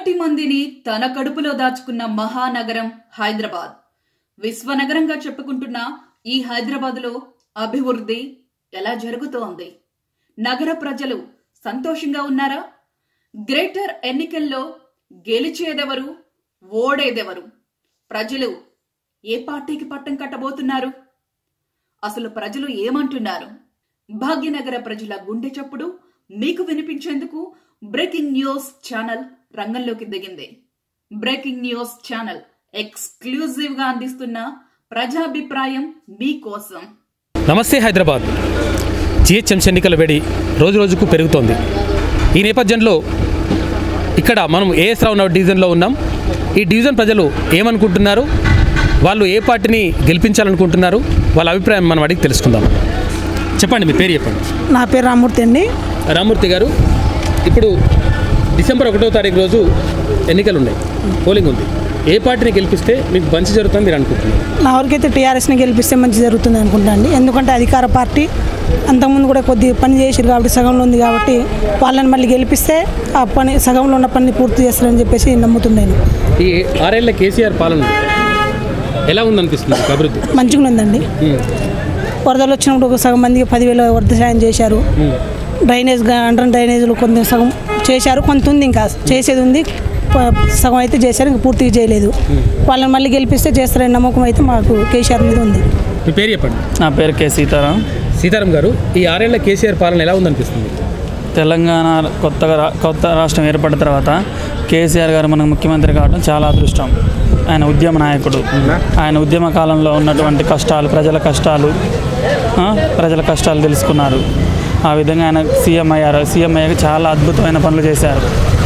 కోటి మందిని తన కడుపులో దాచుకున్న మహానగరం హైదరాబాద్ విశ్వనగరంగా చెప్పుకుంటున్న ఈ హైదరాబాద్లో అభివృద్ధి ఎలా జరుగుతోంది నగర ప్రజలు సంతోషంగా ఉన్నారా గ్రేటర్ ఎన్నికల్లో గెలిచేదెవరు ఓడేదెవరు ప్రజలు ఏ పార్టీకి పట్టం కట్టబోతున్నారు అసలు ప్రజలు ఏమంటున్నారు భాగ్యనగర ప్రజల గుండె చప్పుడు మీకు వినిపించేందుకు బ్రేకింగ్ న్యూస్ ఛానల్ రంగంలోకి దిగింది బ్రేకింగ్ న్యూస్ ఛానల్ ఎక్స్క్లూజివ్ గా అందిస్తున్న ప్రజాభిప్రాయం మీకోసం నమస్తే హైదరాబాద్ జిహెచ్ఎంసీ ఎన్నికల వేడి రోజు రోజుకు పెరుగుతోంది ఈ నేపథ్యంలో ఇక్కడ మనం ఏఎస్ రావు నగర్ డివిజన్లో ఉన్నాం ఈ డివిజన్ ప్రజలు ఏమనుకుంటున్నారు వాళ్ళు ఏ పార్టీని గెలిపించాలనుకుంటున్నారు వాళ్ళ అభిప్రాయం మనం అడిగి తెలుసుకుందాం చెప్పండి మీ పేరు చెప్పండి నా పేరు రామూర్తి అండి రామూర్తి గారు ఇప్పుడు డిసెంబర్ ఒకటో తారీఖు రోజు ఎన్నికలు ఉన్నాయి పోలింగ్ ఉంది ఏ పార్టీని గెలిపిస్తే మీకు మంచి జరుగుతుంది మీరు అనుకుంటున్నారు నా వరకైతే టీఆర్ఎస్ని గెలిపిస్తే మంచి జరుగుతుంది అనుకుంటా అండి ఎందుకంటే అధికార పార్టీ అంతకుముందు కూడా కొద్ది పని చేసిరు కాబట్టి సగంలో ఉంది కాబట్టి వాళ్ళని మళ్ళీ గెలిపిస్తే ఆ పని సగంలో ఉన్న పని పూర్తి చేస్తారని చెప్పేసి నమ్ముతున్నాను ఈ ఆరేళ్ల కేసీఆర్ పాలన ఎలా ఉందనిపిస్తుంది మీకు అభివృద్ధి మంచిగా ఉందండి వరదలు వచ్చినప్పుడు ఒక సగం మందికి పదివేల వరద సాయం చేశారు డ్రైనేజ్ గా- అండర్ డ్రైనేజ్లు కొంత సగం చేశారు కొంత ఉంది ఇంకా చేసేది ఉంది ప- సగం అయితే చేశారు ఇంకా పూర్తిగా చేయలేదు వాళ్ళని మళ్ళీ గెలిపిస్తే చేస్తారనే నమ్మకం అయితే మాకు కేసీఆర్ మీద ఉంది మీ పేరు చెప్పండి నా పేరు కె సీతారాం సీతారాం గారు ఈ ఆరేళ్ల కేసీఆర్ పాలన ఎలా ఉందనిపిస్తుంది తెలంగాణ కొత్తగా రా- కొత్త రాష్ట్రం ఏర్పడిన తర్వాత కేసీఆర్ గారు మనకు ముఖ్యమంత్రి కావడం చాలా అదృష్టం ఆయన ఉద్యమ నాయకుడు ఆయన ఉద్యమ కాలంలో ఉన్నటువంటి కష్టాలు ప్రజల కష్టాలు ఆ, ప్రజల కష్టాలు తెలుసుకున్నారు ఆ విధంగా ఆయన సీఎం అయ్యారు సీఎం అయ్యాక చాలా అద్భుతమైన పనులు చేశారు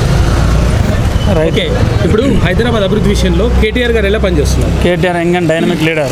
రైట్ ఓకే ఇప్పుడు హైదరాబాద్ అభివృద్ధి విషయంలో కేటీఆర్ గారు ఎలా పనిచేస్తున్నారు K T R young and dynamic leader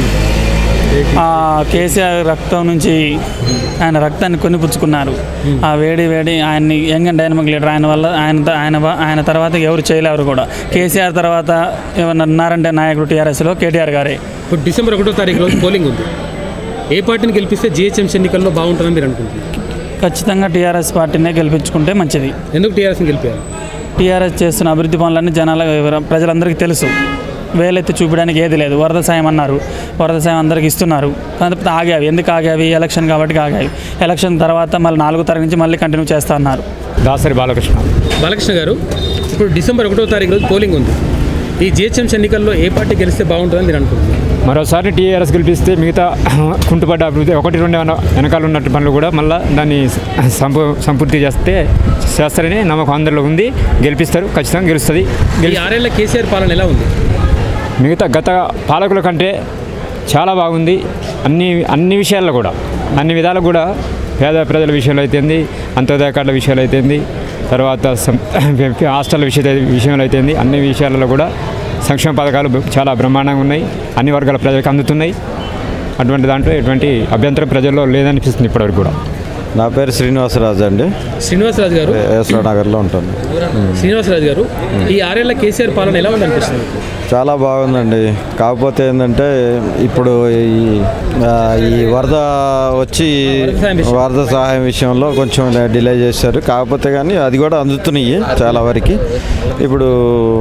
ఆ కేసీఆర్ రక్తం నుంచి ఆయన రక్తాన్ని కొనిపుచ్చుకున్నారు ఆ వేడి వేడి ఆయన్ని యంగ్ అండ్ డైనమిక్ లీడర్ ఆయన వల్ల ఆయన త- ఆయన వ- ఆయన తర్వాత ఎవరు చేయలేరు కూడా కేసీఆర్ తర్వాత ఏమన్నా ఉన్నారంటే నాయకుడు టీఆర్ఎస్లో కేటీఆర్ గారే ఇప్పుడు డిసెంబర్ ఒకటో తారీఖు రోజు పోలింగ్ ఉంది ఏ పార్టీని గెలిపిస్తే జిహెచ్ఎంసీ ఎన్నికల్లో బాగుంటుందని మీరు అనుకుంటున్నారు ఖచ్చితంగా టీఆర్ఎస్ పార్టీనే గెలిపించుకుంటే మంచిది ఎందుకు టీఆర్ఎస్ని గెలిపారు టీఆర్ఎస్ చేస్తున్న అభివృద్ధి పనులన్నీ జనాల ప్రజలందరికీ తెలుసు వేలెత్తి చూపడానికి ఏది లేదు వరద సాయం అన్నారు వరద సాయం అందరికి ఇస్తున్నారు కాకపోతే ఆగావి ఎందుకు ఆగావి ఎలక్షన్ కాబట్టి ఆగావి ఎలక్షన్ తర్వాత మళ్ళీ నాలుగో తారీఖు నుంచి మళ్ళీ కంటిన్యూ చేస్తా అన్నారు దాసరి బాలకృష్ణ బాలకృష్ణ గారు ఇప్పుడు డిసెంబర్ ఒకటో తారీఖు రోజు పోలింగ్ ఉంది ఈ జిహెచ్ఎంసీ ఎన్నికల్లో ఏ పార్టీ గెలిస్తే బాగుంటుందని మీరు అనుకుంటున్నారు మరోసారి టీఆర్ఎస్ గెలిపిస్తే మిగతా కుంటుపడ్డ అభివృద్ధి ఒకటి రెండు ఏమన్నా వెనకాల ఉన్నట్టు పనులు కూడా మళ్ళీ దాన్ని సంపూ సంపూర్తి చేస్తే చేస్తారని నమ్మకం అందరిలో ఉంది గెలిపిస్తారు ఖచ్చితంగా గెలుస్తుంది ఈ గెలి ఆరేళ్ల కేసీఆర్ పాలన ఎలా ఉంది మిగతా గత పాలకుల కంటే చాలా బాగుంది అన్ని అన్ని విషయాల్లో కూడా అన్ని విధాలు కూడా పేద ప్రజల విషయంలో అయితేంది అంత్యోదయ కార్డుల విషయాలు అయితేంది తర్వాత సం- హాస్టల్ విషయ విషయంలో అయితేంది అన్ని విషయాలలో కూడా సంక్షేమ పథకాలు చాలా బ్రహ్మాండంగా ఉన్నాయి అన్ని వర్గాల ప్రజలకు అందుతున్నాయి అటువంటి దాంట్లో ఎటువంటి అభ్యంతరం ప్రజల్లో లేదనిపిస్తుంది ఇప్పటివరకు కూడా నా పేరు శ్రీనివాసరాజు అండి శ్రీనివాసరాజు గారు ఎస్లో నగర్లో ఉంటాను శ్రీనివాసరాజు గారు ఈ ఆరేళ్ల కేసీఆర్ పాలన ఎలా ఉందనిపిస్తుంది మీకు? చాలా బాగుందండి కాకపోతే ఏంటంటే ఇప్పుడు ఈ ఆ, ఈ వరద వచ్చి వరద సాయం విషయం. వరద సహాయం విషయంలో కొంచెం డిలే చేశారు కాకపోతే కానీ అది కూడా అందుతున్నాయి చాలా వరకు ఇప్పుడు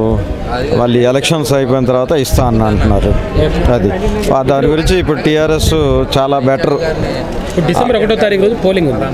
మళ్ళీ ఎలక్షన్స్ అయిపోయిన తర్వాత ఇస్తా అని అంటున్నారు అది ఆ దాని గురించి ఇప్పుడు టీఆర్ఎస్ చాలా బెటర్ ఇప్పుడు డిసెంబర్ ఒకటో తారీఖు రోజు పోలింగ్ ఉంది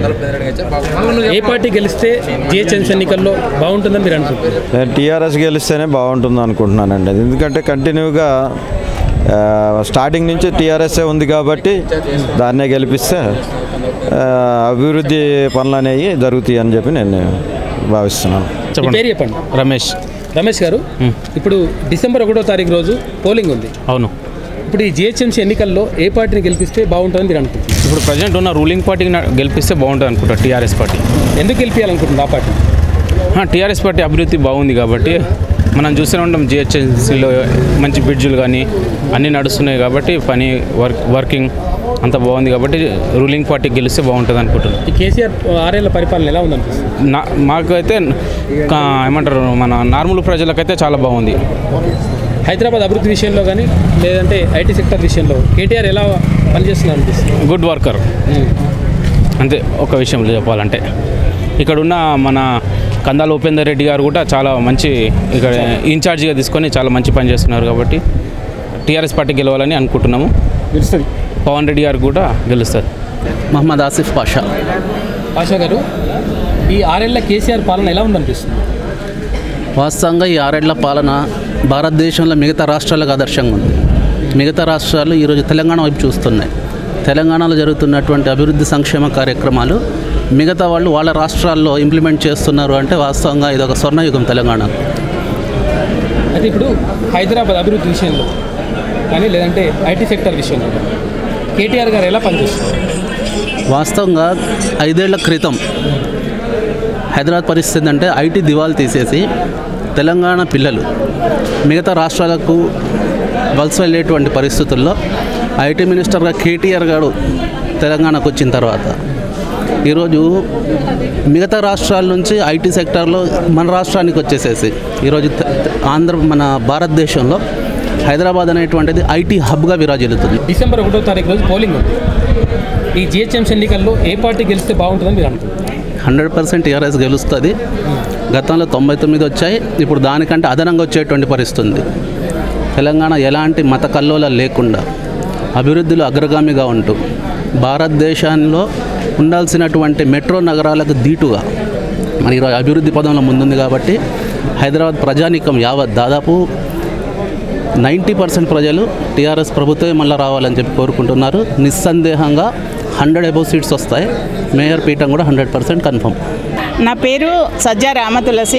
కావాలి ఏ పార్టీ గెలిస్తే జిహెచ్ఎంసీ ఎన్నికల్లో బాగుంటుందని మీరు అనుకుంటున్నారు నేను టీఆర్ఎస్ గెలిస్తేనే బాగుంటుంది అనుకుంటున్నానండి అది ఎందుకంటే కంటిన్యూగా ఆ, స్టార్టింగ్ నుంచి టీఆర్ఎస్ఏ ఉంది కాబట్టి దాన్నే గెలిపిస్తే ఆ, అభివృద్ధి పనులు అనేవి జరుగుతాయి అని చెప్పి నేను భావిస్తున్నాను మీ పేరు చెప్పండి రమేష్ రమేష్ గారు ఇప్పుడు డిసెంబర్ ఒకటో తారీఖు రోజు పోలింగ్ ఉంది అవును ఇప్పుడు ఈ జిహెచ్ఎంసీ ఎన్నికల్లో ఏ పార్టీని గెలిపిస్తే బాగుంటుందని మీరు అనుకుంటున్నారు ఇప్పుడు ప్రజెంట్ ఉన్న రూలింగ్ పార్టీకి నా- గెలిపిస్తే బాగుంటుంది అనుకుంటా టీఆర్ఎస్ పార్టీ ఎందుకు గెలిపించాలనుకుంటుంది ఆ పార్టీ టీఆర్ఎస్ పార్టీ అభివృద్ధి బాగుంది కాబట్టి మనం చూస్తూనే ఉంటాం జిహెచ్ఎంసీలో మంచి బ్రిడ్జులు కానీ అన్నీ నడుస్తున్నాయి కాబట్టి పని వర్క్ వర్కింగ్ అంత బాగుంది కాబట్టి రూలింగ్ పార్టీ గెలిస్తే బాగుంటుంది అనుకుంటున్నాను ఈ కేసీఆర్ ఆరేళ్ల పరిపాలన ఎలా ఉందనిపిస్తుంది నా మాకు అయితే కా- ఏమంటారు మన నార్మల్ ప్రజలకైతే చాలా బాగుంది హైదరాబాద్ అభివృద్ధి విషయంలో కానీ లేదంటే ఐటీ సెక్టర్ విషయంలో కేటీఆర్ ఎలా పనిచేస్తున్నారు అనిపిస్తుంది గుడ్ వర్కర్ అంతే ఒక విషయంలో చెప్పాలంటే ఇక్కడ ఉన్న మన కందాల ఉపేందర్ రెడ్డి గారు కూడా చాలా మంచి ఇక్కడ ఇన్ఛార్జిగా తీసుకొని చాలా మంచి పని చేస్తున్నారు కాబట్టి టీఆర్ఎస్ పార్టీ గెలవాలని అనుకుంటున్నాము గెలుస్తుంది పవన్ రెడ్డి గారు కూడా గెలుస్తారు మహమ్మద్ ఆసిఫ్ పాషా ఆశా గారు ఈ ఆరేళ్ల కేసీఆర్ పాలన ఎలా ఉందనిపిస్తుంది వాస్తవంగా ఈ ఆరేళ్ల పాలన భారతదేశంలో మిగతా రాష్ట్రాలకు ఆదర్శంగా ఉంది మిగతా రాష్ట్రాలు ఈరోజు తెలంగాణ వైపు చూస్తున్నాయి తెలంగాణలో జరుగుతున్నటువంటి అభివృద్ధి సంక్షేమ కార్యక్రమాలు మిగతా వాళ్ళు వాళ్ళ రాష్ట్రాల్లో ఇంప్లిమెంట్ చేస్తున్నారు అంటే వాస్తవంగా ఇది ఒక స్వర్ణయుగం తెలంగాణ అయితే ఇప్పుడు హైదరాబాద్ అభివృద్ధి విషయంలో కానీ లేదంటే ఐటీ సెక్టర్ విషయంలో కేటీఆర్ గారు ఎలా పనిచేస్తారు వాస్తవంగా ఐదేళ్ల క్రితం హైదరాబాద్ పరిస్థితి అంటే ఐటీ దివాలు తీసేసి తెలంగాణ పిల్లలు మిగతా రాష్ట్రాలకు వలస వెళ్ళేటువంటి పరిస్థితుల్లో ఐటీ మినిస్టర్గా కేటీఆర్ గారు తెలంగాణకు వచ్చిన తర్వాత ఈరోజు మిగతా రాష్ట్రాల నుంచి ఐటీ సెక్టార్లో మన రాష్ట్రానికి వచ్చేసేసి ఈరోజు తె- తె- ఆంధ్ర మన భారతదేశంలో హైదరాబాద్ అనేటువంటిది ఐటీ హబ్గా విరాజిల్లుతుంది డిసెంబర్ ఒకటో తారీఖు రోజు పోలింగ్ ఉంది ఈ జిహెచ్ఎంసీ ఎన్నికల్లో ఏ పార్టీ గెలిస్తే బాగుంటుందని మీరు అనుకుంటున్నారు హండ్రెడ్ పర్సెంట్ టీఆర్ఎస్ గెలుస్తుంది గతంలో తొంభై తొమ్మిది వచ్చాయి ఇప్పుడు దానికంటే అదనంగా వచ్చేటువంటి పరిస్థితి ఉంది తెలంగాణ ఎలాంటి మత కల్లోలాలు లేకుండా అభివృద్ధిలో అగ్రగామిగా ఉంటూ భారతదేశంలో ఉండాల్సినటువంటి మెట్రో నగరాలకు దీటుగా మరి ఈరోజు అభివృద్ధి పదంలో ముందుంది కాబట్టి హైదరాబాద్ ప్రజానీకం యావత్ దాదాపు నైంటీ పర్సెంట్ ప్రజలు టీఆర్ఎస్ ప్రభుత్వమే మళ్ళీ రావాలని చెప్పి కోరుకుంటున్నారు నిస్సందేహంగా హండ్రెడ్ అబౌవ్ సీట్స్ వస్తాయి మేయర్ పీఠం కూడా హండ్రెడ్ పర్సెంట్ కన్ఫర్మ్ నా పేరు సజ్జా రామ తులసి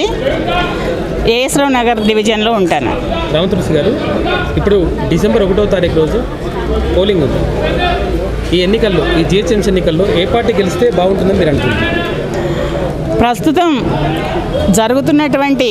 ఏఎస్రావు నగర్ డివిజన్లో ఉంటాను రామతులసి గారు ఇప్పుడు డిసెంబర్ ఒకటో తారీఖు రోజు పోలింగ్ ఉంది ఈ ఎన్నికల్లో ఈ జిహెచ్ఎంసీ ఎన్నికల్లో ఏ పార్టీ గెలిస్తే బాగుంటుందని మీరు అనుకుంటున్నారు ప్రస్తుతం జరుగుతున్నటువంటి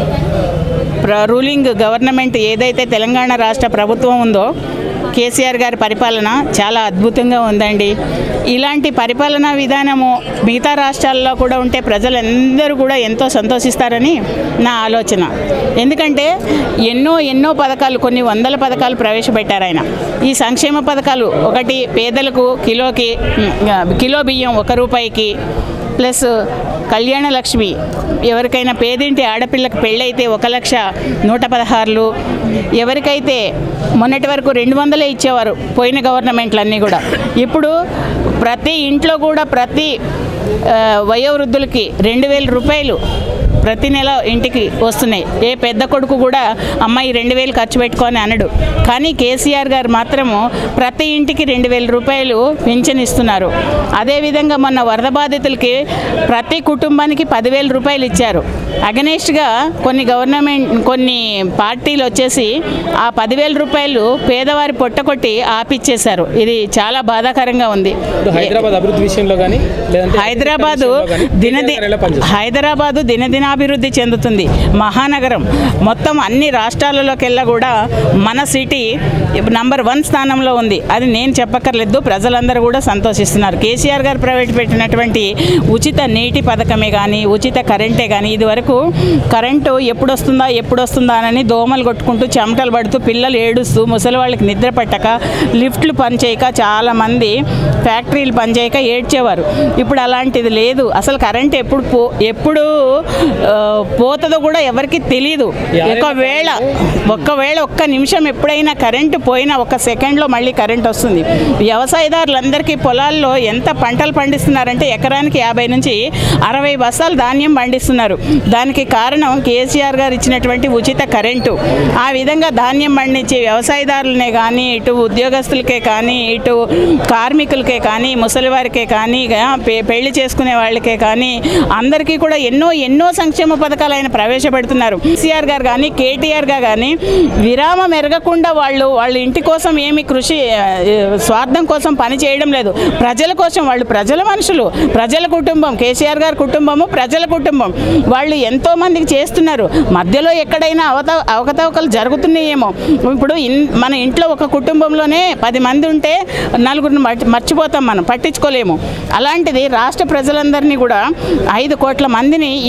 ప్ర- రూలింగ్ గవర్నమెంట్ ఏదైతే తెలంగాణ రాష్ట్ర ప్రభుత్వం ఉందో కేసీఆర్ గారి పరిపాలన చాలా అద్భుతంగా ఉందండి ఇలాంటి పరిపాలనా విధానము మిగతా రాష్ట్రాల్లో కూడా ఉంటే ప్రజలందరూ కూడా ఎంతో సంతోషిస్తారని నా ఆలోచన ఎందుకంటే ఎన్నో ఎన్నో పథకాలు కొన్ని వందల పథకాలు ప్రవేశపెట్టారు ఆయన ఈ సంక్షేమ పథకాలు ఒకటి పేదలకు కిలోకి మ్, కిలో బియ్యం ఒక రూపాయికి ప్లస్ కళ్యాణ లక్ష్మి ఎవరికైనా పేదింటి ఆడపిల్లకు పెళ్ళైతే ఒక లక్ష నూట పదహారులు ఎవరికైతే మొన్నటి వరకు రెండు వందలే ఇచ్చేవారు పోయిన గవర్నమెంట్లన్నీ కూడా ఇప్పుడు ప్రతి ఇంట్లో కూడా ప్రతి ఆ, వయోవృద్ధులకి రెండు వేల రూపాయలు ప్రతి నెల ఇంటికి వస్తున్నాయి ఏ పెద్ద కొడుకు కూడా అమ్మాయి రెండు వేలు ఖర్చు పెట్టుకొని అనడు కానీ కేసీఆర్ గారు మాత్రము ప్రతి ఇంటికి రెండు వేల రూపాయలు పింఛన్ ఇస్తున్నారు అదేవిధంగా మొన్న వరద బాధితులకి ప్రతి కుటుంబానికి పదివేల రూపాయలు ఇచ్చారు అగనెస్ట్గా కొన్ని గవర్నమెంట్ కొన్ని పార్టీలు వచ్చేసి ఆ పదివేల రూపాయలు పేదవారి పొట్టకొట్టి ఆపిచ్చేశారు ఇది చాలా బాధాకరంగా ఉంది ఇప్పుడు హైదరాబాద్ అభివృద్ధి విషయంలో కానీ లేదంటే హైదరాబాదు దినది కేటీఆర్ గారు ఎలా పనిచేస్తారు హైదరాబాదు దినదినాభివృద్ధి చెందుతుంది మహానగరం మొత్తం అన్ని రాష్ట్రాలలోకెల్లా కూడా మన సిటీ నంబర్ వన్ స్థానంలో ఉంది అది నేను చెప్పక్కర్లేదు ప్రజలందరూ కూడా సంతోషిస్తున్నారు కేసీఆర్ గారు ప్రవేశపెట్టినటువంటి ఉచిత నీటి పథకమే కానీ ఉచిత కరెంటే కానీ ఇది వరకు కరెంటు ఎప్పుడు వస్తుందా ఎప్పుడు వస్తుందా అని దోమలు కొట్టుకుంటూ చెమటలు పడుతూ పిల్లలు ఏడుస్తూ ముసలి వాళ్ళకి నిద్ర పట్టక లిఫ్ట్లు పనిచేయక చాలామంది ఫ్యాక్టరీలు పనిచేయక ఏడ్చేవారు ఇప్పుడు అలాంటిది లేదు అసలు కరెంట్ ఎప్పుడు పో ఎప్పుడు ఆ, పోతుందో కూడా ఎవరికి తెలియదు ఒకవేళ ఒక్కవేళ ఒక్క నిమిషం ఎప్పుడైనా కరెంటు పోయినా ఒక సెకండ్లో మళ్ళీ కరెంట్ వస్తుంది వ్యవసాయదారులందరికీ పొలాల్లో ఎంత పంటలు పండిస్తున్నారంటే ఎకరానికి యాభై నుంచి అరవై బస్తాలు ధాన్యం పండిస్తున్నారు దానికి కారణం కేసీఆర్ గారు ఇచ్చినటువంటి ఉచిత కరెంటు ఆ విధంగా ధాన్యం పండించే వ్యవసాయదారులనే కానీ ఇటు ఉద్యోగస్తులకే కానీ ఇటు కార్మికులకే కానీ ముసలివారికే కానీ ఆ, పె- పెళ్లి చేసుకునే వాళ్ళకే కానీ అందరికీ కూడా ఎన్నో ఎన్నో సంక్షేమ పథకాలు ఆయన ప్రవేశపెడుతున్నారు కేసీఆర్ గారు కానీ కేటీఆర్ గారు కానీ విరామం ఎరగకుండా వాళ్ళు వాళ్ళ ఇంటి కోసం ఏమి కృషి ఆ, స్వార్థం కోసం పని చేయడం లేదు ప్రజల కోసం వాళ్ళు ప్రజల మనుషులు ప్రజల కుటుంబం కేసీఆర్ గారి కుటుంబము ప్రజల కుటుంబం వాళ్ళు ఎంతో మందికి చేస్తున్నారు మధ్యలో ఎక్కడైనా అవత అవకతవకలు జరుగుతున్నాయేమో ఇప్పుడు ఇన్ మన ఇంట్లో ఒక కుటుంబంలోనే పది మంది ఉంటే నలుగురిని మర్చి- మర్చిపోతాం మనం పట్టించుకోలేము అలాంటిది రాష్ట్ర ప్రజలందరినీ కూడా ఐదు కోట్ల మందిని ఈ విధంగా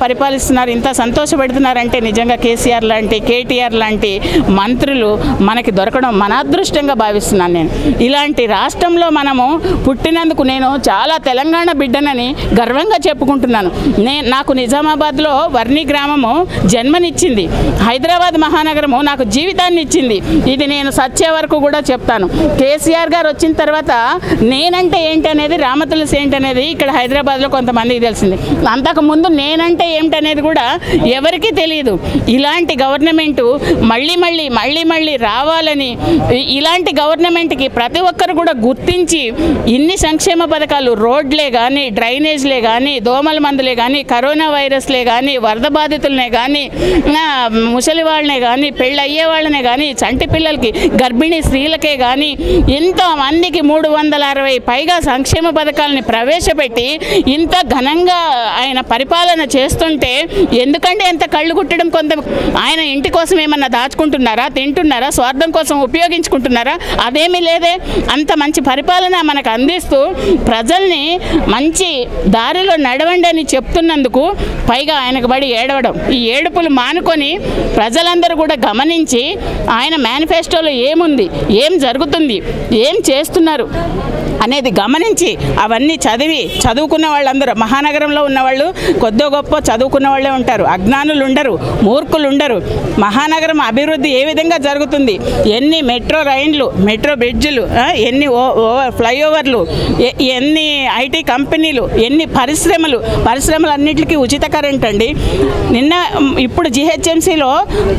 పరిపాలిస్తున్నారు ఇంత సంతోషపెడుతున్నారంటే నిజంగా కేసీఆర్ లాంటి కేటీఆర్ లాంటి మంత్రులు మనకి దొరకడం మన అదృష్టంగా భావిస్తున్నాను నేను ఇలాంటి రాష్ట్రంలో మనము పుట్టినందుకు నేను చాలా తెలంగాణ బిడ్డనని గర్వంగా చెప్పుకుంటున్నాను నే నాకు నిజామాబాద్లో వర్ణి గ్రామము జన్మనిచ్చింది హైదరాబాద్ మహానగరము నాకు జీవితాన్ని ఇచ్చింది ఇది నేను సచ్చే వరకు కూడా చెప్తాను కేసీఆర్ గారు వచ్చిన తర్వాత నేనంటే ఏంటి అనేది రామతులసి ఏంటి అనేది ఇక్కడ హైదరాబాద్లో కొంతమందికి తెలిసింది అంతకుముందు నేనంటే ఏమిటనేది కూడా ఎవరికీ తెలియదు ఇలాంటి గవర్నమెంటు మళ్ళీ మళ్ళీ మళ్ళీ మళ్ళీ రావాలని ఇ- ఇలాంటి గవర్నమెంట్కి ప్రతి ఒక్కరు కూడా గుర్తించి ఇన్ని సంక్షేమ పథకాలు రోడ్లే కానీ డ్రైనేజ్లే కానీ దోమల మందులే కానీ కరోనా వైరస్లే కానీ వరద బాధితులనే కానీ ఆ, ముసలి వాళ్ళనే కానీ పెళ్ళి అయ్యే వాళ్ళనే కానీ చంటి పిల్లలకి గర్భిణీ స్త్రీలకే కానీ ఎంతో మందికి మూడు వందల అరవై పైగా సంక్షేమ పథకాలని ప్రవేశపెట్టి ఇంత ఘనంగా ఆయన పరిపాలన చేస్తుంటే ఎందుకంటే ఎంత కళ్ళు కుట్టడం కొంత ఆయన ఇంటి కోసం ఏమన్నా దాచుకుంటున్నారా తింటున్నారా స్వార్థం కోసం ఉపయోగించుకుంటున్నారా అదేమీ లేదే అంత మంచి పరిపాలన మనకు అందిస్తూ ప్రజల్ని మంచి దారిలో నడవండి అని చెప్తున్నందుకు పైగా ఆయనకు బడి ఏడవడం ఈ ఏడుపులు మానుకొని ప్రజలందరూ కూడా గమనించి ఆయన మేనిఫెస్టోలో ఏముంది ఏం జరుగుతుంది ఏం చేస్తున్నారు అనేది గమనించి అవన్నీ చదివి చదువుకున్న వాళ్ళందరూ మహానగరంలో ఉన్నవాళ్ళు కొద్దో గొప్ప చదువుకున్న వాళ్ళే ఉంటారు అజ్ఞానులు ఉండరు మూర్ఖులు ఉండరు మహానగరం అభివృద్ధి ఏ విధంగా జరుగుతుంది ఎన్ని మెట్రో రైన్లు మెట్రో బ్రిడ్జ్లు ఆ, ఎన్ని ఓ- ఓవర్ ఫ్లైఓవర్లు ఎ- ఎన్ని ఐటీ కంపెనీలు ఎన్ని పరిశ్రమలు పరిశ్రమలన్నిటికీ ఉచిత కరెంట్ అండి నిన్న మ్, ఇప్పుడు జిహెచ్ఎంసీలో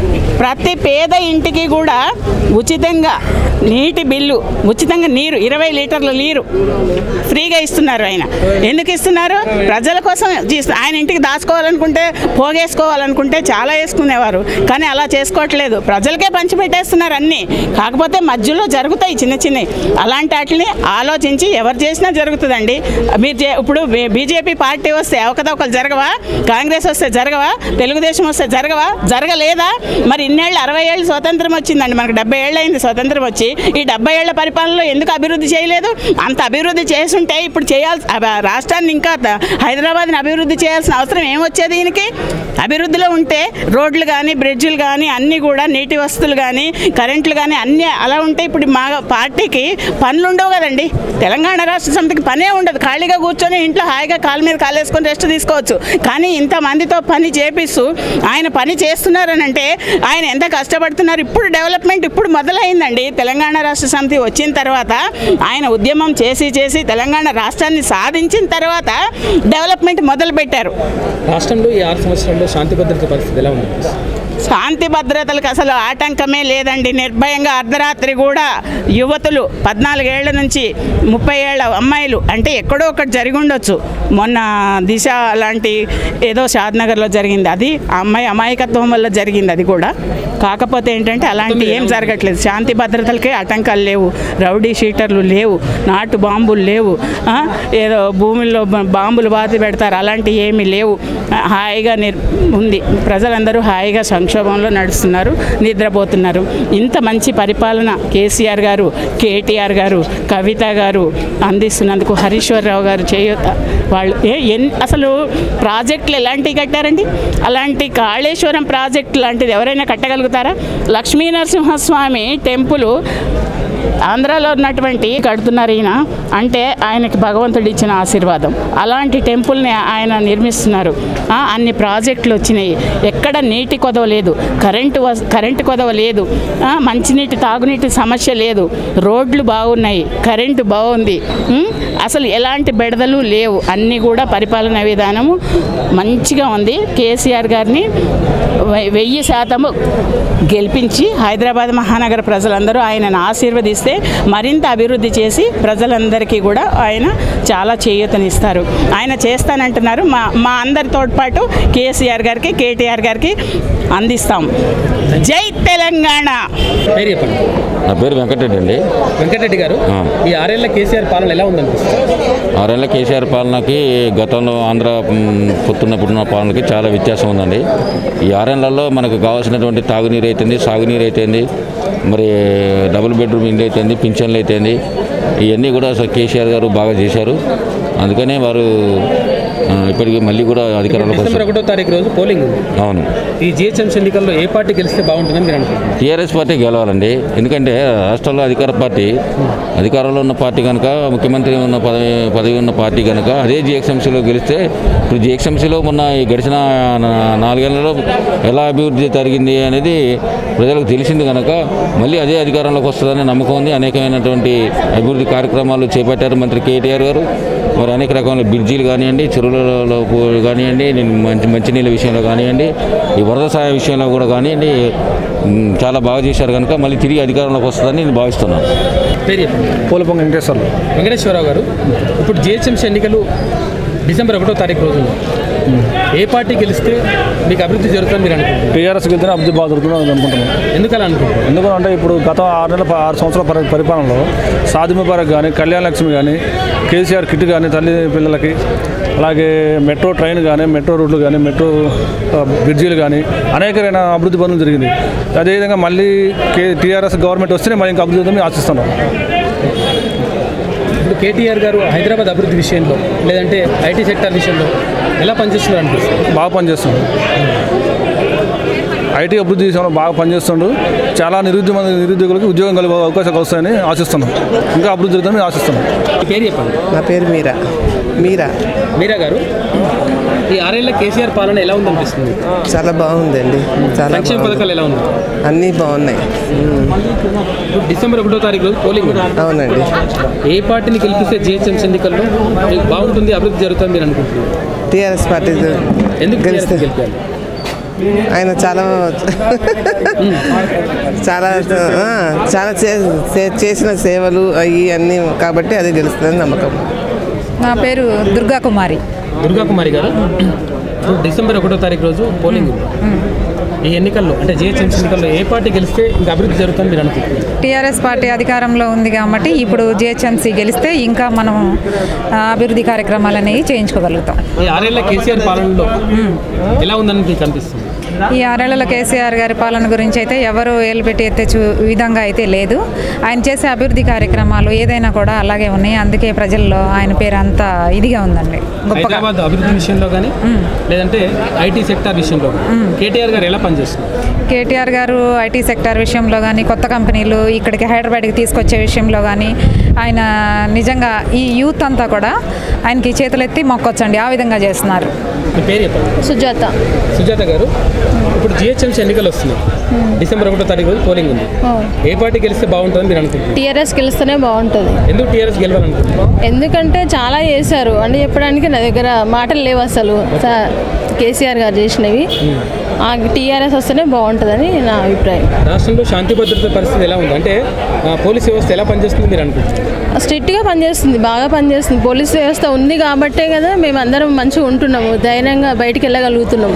ప్రతి పేద ఇంటికి కూడా ఉచితంగా నీటి బిల్లు ఉచితంగా నీరు ఇరవై లీటర్ల నీరు ఫ్రీగా ఇస్తున్నారు ఆయన ఎందుకు ఇస్తున్నారు ప్రజల కోసం చేస్తు- ఆయన ఇంటికి దాచుకోవాలనుకుంటే పోగేసుకోవాలనుకుంటే చాలా వేసుకునేవారు కానీ అలా చేసుకోవట్లేదు ప్రజలకే పంచిపెట్టేస్తున్నారు అన్నీ కాకపోతే మధ్యలో జరుగుతాయి చిన్న చిన్నవి అలాంటి వాటిని ఆలోచించి ఎవరు చేసినా జరుగుతుందండి మీరు చే- ఇప్పుడు బీజేపీ పార్టీ వస్తే అవకతవకలు జరగవా కాంగ్రెస్ వస్తే జరగవా తెలుగుదేశం వస్తే జరగవా జరగలేదా మరి ఇన్నేళ్ళు అరవై ఏళ్ళు స్వతంత్రం వచ్చిందండి మనకు డెబ్బై ఏళ్ళు అయింది స్వతంత్రం వచ్చి ఈ డెబ్బై ఏళ్ల పరిపాలనలో ఎందుకు అభివృద్ధి చేయలేదు అంత అభివృద్ధి చేసుంటే ఇప్పుడు చేయాల్సి అబ- రాష్ట్రాన్ని ఇంకా త- హైదరాబాద్ని అభివృద్ధి చేయాల్సిన అవసరం ఏమొచ్చేది దీనికి అభివృద్ధిలో ఉంటే రోడ్లు కానీ బ్రిడ్జిలు కానీ అన్నీ కూడా నీటి వస్తువులు కానీ కరెంట్లు కానీ అన్నీ అలా ఉంటే ఇప్పుడు మా పార్టీకి పనులు ఉండవు కదండి తెలంగాణ రాష్ట్ర సమితికి పనే ఉండదు ఖాళీగా కూర్చొని ఇంట్లో హాయిగా కాలు మీద కాలేసుకొని రెస్ట్ తీసుకోవచ్చు కానీ ఇంతమందితో పని చేపిస్తూ ఆయన పని చేస్తున్నారని అంటే ఆయన ఎంత కష్టపడుతున్నారు ఇప్పుడు డెవలప్మెంట్ ఇప్పుడు మొదలైందండి తెలంగాణ రాష్ట్ర సమితి వచ్చిన తర్వాత ఆయన ఉద్యమం చేసి చేసి తెలంగాణ రాష్ట్రాన్ని సాధించిన తర్వాత డెవలప్మెంట్ మొదలు పెట్టారు రాష్ట్రంలో ఈ ఆరు సంవత్సరాల్లో శాంతి భద్రత పరిస్థితి ఎలా ఉంది శాంతి భద్రతలకు అసలు ఆటంకమే లేదండి నిర్భయంగా అర్ధరాత్రి కూడా యువతులు పద్నాలుగేళ్ల నుంచి ముప్పై ఏళ్ళ అమ్మాయిలు అంటే ఎక్కడో ఒకటి జరిగి ఉండొచ్చు మొన్న దిశ లాంటి ఏదో షాద్నగర్లో జరిగింది అది ఆ అమ్మాయి అమాయకత్వం వల్ల జరిగింది అది కూడా కాకపోతే ఏంటంటే అలాంటి ఏం జరగట్లేదు శాంతి భద్రతలకే ఆటంకాలు లేవు రౌడీ షీటర్లు లేవు నాటు బాంబులు లేవు ఆ, ఏదో భూమిలో బ- బాంబులు బాతి పెడతారు అలాంటివి ఏమీ లేవు ఆ, హాయిగా నిర్ ఉంది ప్రజలందరూ హాయిగా సంక్షోభంలో నడుస్తున్నారు నిద్రపోతున్నారు ఇంత మంచి పరిపాలన కేసీఆర్ గారు కేటీఆర్ గారు కవిత గారు అందిస్తున్నందుకు హరీశ్వరరావు గారు చేయూత వాళ్ళు ఏ ఎన్ అసలు ప్రాజెక్టులు ఎలాంటివి కట్టారండి అలాంటి కాళేశ్వరం ప్రాజెక్ట్ లాంటిది ఎవరైనా కట్టగలుగుతారా లక్ష్మీ నరసింహస్వామి టెంపుల్ ఆంధ్రాలో ఉన్నటువంటి కడుతున్నారు ఈయన అంటే ఆయనకి భగవంతుడు ఇచ్చిన ఆశీర్వాదం అలాంటి టెంపుల్ని ఆయన నిర్మిస్తున్నారు ఆ, అన్ని ప్రాజెక్టులు వచ్చినాయి ఎక్కడ నీటి కొదవ లేదు కరెంటు వస్- కరెంటు కొదవ లేదు ఆ, మంచినీటి తాగునీటి సమస్య లేదు రోడ్లు బాగున్నాయి కరెంటు బాగుంది ఉం? అసలు ఎలాంటి బెడదలు లేవు అన్నీ కూడా పరిపాలన విధానము మంచిగా ఉంది కేసీఆర్ గారిని వె- వెయ్యి శాతము గెలిపించి హైదరాబాద్ మహానగర ప్రజలందరూ ఆయనను ఆశీర్వదిస్తే మరింత అభివృద్ధి చేసి ప్రజలందరికీ కూడా ఆయన చాలా చేయూతనిస్తారు ఆయన చేస్తానంటున్నారు మా మా అందరి తోడ్పాటు కేసీఆర్ గారికి కేటీఆర్ గారికి అందిస్తాం జై తెలంగాణ పేరు చెప్పండి నా పేరు వెంకటరెడ్డి అండి వెంకటరెడ్డి గారు ఆ. ఈ ఆరేళ్ల కేసీఆర్ పాలన ఎలా ఉందనిపిస్తుంది ఆరేళ్ల కేసీఆర్ పాలనకి గతంలో ఆంధ్ర మ్, పొత్తున్నప్పుడున్న పాలనకి చాలా వ్యత్యాసం ఉందండి ఈ ఆరేళ్లలో మనకు కావాల్సినటువంటి తాగునీరు అయితేంది సాగునీరు అయితేంది మరి డబుల్ బెడ్రూమ్ ఇల్లు అయితేంది పింఛన్లు అయితేంది ఇవన్నీ కూడా అసలు కేసీఆర్ గారు బాగా చేశారు అందుకనే వారు ఆ, ఇప్పటికీ మళ్ళీ కూడా అధికారంలోకి డిసెంబర్ వస్తారు ఒకటో తారీఖు రోజు పోలింగ్ ఉంది అవును ఈ జిహెచ్ఎంసీ ఎన్నికల్లో ఏ పార్టీ గెలిస్తే బాగుంటుందని మీరు అనుకుంటున్నారు టీఆర్ఎస్ పార్టీ గెలవాలండి ఎందుకంటే రాష్ట్రంలో అధికార పార్టీ అధికారంలో ఉన్న పార్టీ కనుక ముఖ్యమంత్రి ఉన్న పదవి పదవి ఉన్న పార్టీ కనుక అదే జిఎక్స్ఎంసీలో గెలిస్తే ఇప్పుడు జిఎక్స్ఎంసీలో మొన్న ఈ గడిచిన నా- నాలుగేళ్లలో ఎలా అభివృద్ధి జరిగింది అనేది ప్రజలకు తెలిసింది కనుక మళ్ళీ అదే అధికారంలోకి వస్తుందని నమ్మకం ఉంది అనేకమైనటువంటి అభివృద్ధి కార్యక్రమాలు చేపట్టారు మంత్రి కేటీఆర్ గారు మరి అనేక రకమైన బ్రిడ్జీలు కానివ్వండి చెరువులలో పో- కానివ్వండి నేను మంచి మంచినీళ్ళ విషయంలో కానివ్వండి ఈ వరద సహాయ విషయంలో కూడా కానివ్వండి ఉమ్, చాలా బాగా చేశారు కనుక మళ్ళీ తిరిగి అధికారంలోకి వస్తుందని నేను భావిస్తున్నాను పేరు చెప్పండి పూలపొంగ వెంకటేశ్వర్లు వెంకటేశ్వరరావు గారు ఇప్పుడు జిహెచ్ఎంసీ ఎన్నికలు డిసెంబర్ ఒకటో తారీఖు రోజు ఉన్నాయి. ఏ పార్టీ గెలిస్తే మీకు అభివృద్ధి జరుగుతుందని మీరు అనుకుంటున్నారు టీఆర్ఎస్ వెళ్తేనే అభివృద్ధి బాగా జరుగుతుందని అనుకుంటున్నాను ఎందుకు అలా అనుకుంటున్నారు ఎందుకంటే ఇప్పుడు గత ఆరు నెలల ప- ఆరు సంవత్సరాల పరి- పరిపాలనలో సాది ముబారక్ కానీ కళ్యాణ లక్ష్మి కానీ కేసీఆర్ కిట్ కానీ తల్లి పిల్లలకి అలాగే మెట్రో ట్రైన్ కానీ మెట్రో రోడ్లు కానీ మెట్రో ఆ, బ్రిడ్జీలు కానీ అనేకమైన అభివృద్ధి పనులు జరిగింది అదేవిధంగా మళ్ళీ కే టీఆర్ఎస్ గవర్నమెంట్ వస్తేనే మళ్ళీ ఇంకా అభివృద్ధి అవుతుందని ఆశిస్తున్నాం ఇప్పుడు కేటీఆర్ గారు హైదరాబాద్ అభివృద్ధి విషయంలో లేదంటే ఐటీ సెక్టర్ విషయంలో ఎలా పనిచేస్తున్నారు అనిపిస్తుంది బాగా పనిచేస్తుండు ఐటీ అభివృద్ధి విషయంలో బాగా పనిచేస్తుండు చాలా నిరుద్యోగ నిరుద్యోగులకు ఉద్యోగం కలిగే అవకాశాలు వస్తాయని ఆశిస్తున్నాం ఇంకా అభివృద్ధి జరుగుతుందని ఆశిస్తున్నాం మీ పేరు చెప్పండి నా పేరు మీరా మీరా మీరా గారు ఈ ఆరేళ్ల కేసీఆర్ పాలన ఎలా ఉందనిపిస్తుంది చాలా బాగుందండి చాలా సంక్షేమ బాగుంది. పథకాలు ఎలా ఉన్నాయి అన్నీ బాగున్నాయి ఉమ్. ఇప్పుడు డిసెంబర్ ఒకటో తారీఖు రోజు పోలింగ్ ఉంది. అవునండి ఏ పార్టీని గెలిపిస్తే జిహెచ్ఎంసీ ఎన్నికల్లో మీకు బాగుంటుంది అభివృద్ధి జరుగుతుంది మీరు అనుకుంటున్నారు టీఆర్ఎస్ పార్టీ ఎందుకు గెలిస్తే TRS గెలిపారు ఆయన చాలా చాలా ఆ, చాలా చే- చే- చేసిన సేవలు అవి అన్నీ కాబట్టి అది గెలుస్తుందని నమ్మకం నా పేరు దుర్గా కుమారి దుర్గా కుమారి గారు ఇప్పుడు డిసెంబర్ ఒకటో తారీఖు రోజు పోలింగ్ ఉంది ఈ ఎన్నికల్లో అంటే జిహెచ్ఎంసీ ఎన్నికల్లో ఏ పార్టీ గెలిస్తే ఇంకా అభివృద్ధి జరుగుతుంది మీరు అనుకుంటున్నారు టీఆర్ఎస్ పార్టీ అధికారంలో ఉంది కాబట్టి ఇప్పుడు జిహెచ్ఎంసీ గెలిస్తే ఇంకా మనం ఆ, అభివృద్ధి కార్యక్రమాలు అనేవి చేయించుకోగలుగుతాం ఈ ఆరేళ్ల కేసీఆర్ పాలనలో ఎలా ఉందని మీకు అనిపిస్తుంది ఈ ఆరేళ్లలో కేసీఆర్ గారి పాలన గురించి అయితే ఎవరు ఏలుపెట్టి ఎత్తే చూ విధంగా అయితే లేదు ఆయన చేసే అభివృద్ధి కార్యక్రమాలు ఏదైనా కూడా అలాగే ఉన్నాయి అందుకే ప్రజల్లో ఆయన పేరు అంత ఇదిగా ఉందండి గొప్పగా హైదరాబాద్ అభివృద్ధి విషయంలో కానీ లేదంటే ఐటీ సెక్టార్ విషయంలో కానీ కేటీఆర్ గారు ఎలా పనిచేస్తున్నారు కేటీఆర్ గారు ఐటీ సెక్టార్ విషయంలో కానీ కొత్త కంపెనీలు ఇక్కడికి హైదరాబాద్కి తీసుకొచ్చే విషయంలో కానీ ఆయన నిజంగా ఈ యూత్ అంతా కూడా ఆయనకి చేతులెత్తి మొక్కొచ్చండి ఆ విధంగా చేస్తున్నారు మీ పేరు చెప్పండి సుజాత సుజాత గారు ఇప్పుడు జిహెచ్ఎంసీ ఎన్నికలు వస్తున్నాయి డిసెంబర్ ఒకటో తారీఖు రోజు పోలింగ్ ఉంది ఏ పార్టీ గెలిస్తే బాగుంటుందని మీరు అనుకుంటున్నారు టీఆర్ఎస్ గెలిస్తేనే బాగుంటుంది ఎందుకు టీఆర్ఎస్ గెలవాలనుకుంటున్నారు ఎందుకంటే చాలా చేశారు అని చెప్పడానికి నా దగ్గర మాటలు లేవు అసలు స- కేసీఆర్ గారు చేసినవి ఆ టీఆర్ఎస్ వస్తేనే బాగుంటుందని నా అభిప్రాయం రాష్ట్రంలో శాంతి భద్రత పరిస్థితి ఎలా ఉంది అంటే ఆ, పోలీస్ వ్యవస్థ ఎలా పనిచేస్తుంది మీరు అనుకుంటున్నారు స్ట్రిక్ట్గా పనిచేస్తుంది బాగా పనిచేస్తుంది పోలీస్ వ్యవస్థ ఉంది కాబట్టే కదా మేము అందరం మంచిగా ఉంటున్నాము ధైర్యంగా బయటికి వెళ్ళగలుగుతున్నాము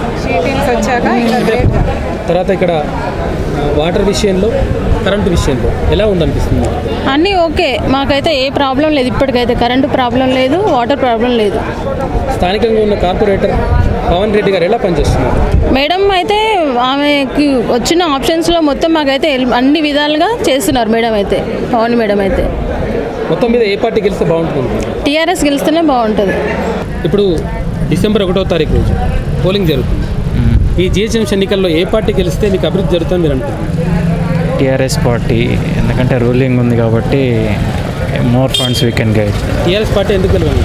తర్వాత ఇక్కడ ఆ, వాటర్ విషయంలో కరెంటు విషయంలో ఎలా ఉందనిపిస్తుంది మీకు? అన్నీ ఓకే మాకైతే ఏ ప్రాబ్లం లేదు ఇప్పటికైతే కరెంటు ప్రాబ్లం లేదు వాటర్ ప్రాబ్లం లేదు స్థానికంగా ఉన్న కార్పొరేటర్ పవన్ రెడ్డి గారు ఎలా పనిచేస్తున్నారు మేడం అయితే ఆమెకి వచ్చిన ఆప్షన్స్లో మొత్తం మాకైతే ఎల్- అన్ని విధాలుగా చేస్తున్నారు మేడం అయితే పవన్ మేడం అయితే మొత్తం మీద ఏ పార్టీ గెలిస్తే బాగుంటుంది టీఆర్ఎస్ గెలిస్తేనే బాగుంటుంది ఇప్పుడు డిసెంబర్ ఒకటో తారీఖు రోజు పోలింగ్ జరుగుతుంది ఈ జిహెచ్ఎంసీ ఎన్నికల్లో ఏ పార్టీ గెలిస్తే మీకు అభివృద్ధి జరుగుతుంది మీరు అనుకుంటున్నారు టీఆర్ఎస్ పార్టీ ఎందుకంటే రూలింగ్ ఉంది కాబట్టి more funds we can guide T R S party ఎందుకు గెలవాలి